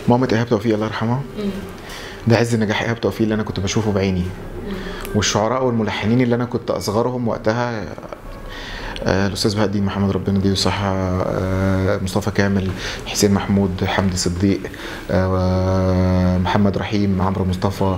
مامة ايهاب توفيق الله يرحمها ده عز نجاح ايهاب توفيق اللي انا كنت بشوفه بعيني والشعراء والملحنين اللي انا كنت اصغرهم وقتها آه، الاستاذ بهاء الدين محمد ربنا يديله الصحه آه، مصطفى كامل حسين محمود حمدي صديق آه، محمد رحيم عمرو مصطفى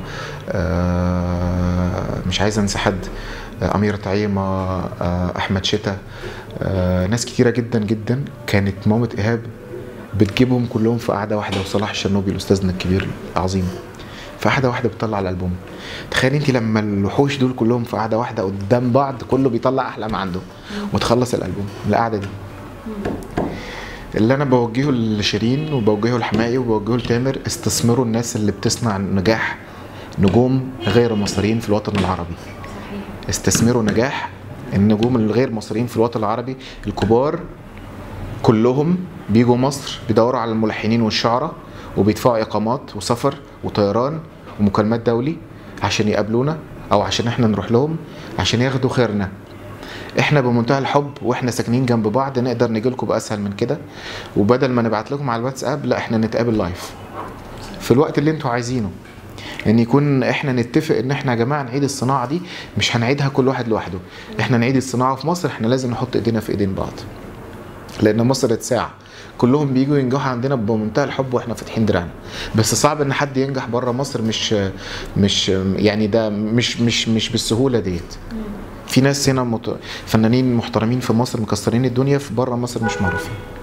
آه، مش عايز انسى حد آه، امير طعيمه آه، احمد شتا آه، ناس كتيره جدا جدا كانت مامة ايهاب بتجيبهم كلهم في قعده واحده وصلاح الشرنوبي الاستاذنا الكبير العظيم في قعده واحده بتطلع الالبوم تخيل انت لما الوحوش دول كلهم في قعده واحده قدام بعض كله بيطلع احلى ما عنده وتخلص الالبوم القعده دي اللي انا بوجهه لشيرين وبوجهه لحمائي وبوجهه لتامر استثمروا الناس اللي بتصنع نجاح نجوم غير مصريين في الوطن العربي استثمروا نجاح النجوم الغير مصريين في الوطن العربي الكبار كلهم بيجوا مصر بيدوروا على الملحنين والشعراء وبيدفعوا اقامات وسفر وطيران ومكالمات دولي عشان يقابلونا او عشان احنا نروح لهم عشان ياخدوا خيرنا احنا بمنتهى الحب واحنا ساكنين جنب بعض نقدر نجي لكم باسهل من كده وبدل ما نبعت لكم على الواتساب لا احنا نتقابل لايف في الوقت اللي انتوا عايزينه ان يكون احنا نتفق ان احنا يا جماعه نعيد الصناعه دي مش هنعيدها كل واحد لوحده احنا نعيد الصناعه في مصر احنا لازم نحط ايدينا في ايدين بعض لان مصر اتساع كلهم بيجوا ينجحوا عندنا بمنتهى الحب واحنا فاتحين دراعنا بس صعب ان حد ينجح بره مصر مش مش يعني ده مش مش مش بالسهوله ديت في ناس هنا مت... فنانين محترمين في مصر مكسرين الدنيا في بره مصر مش معروفين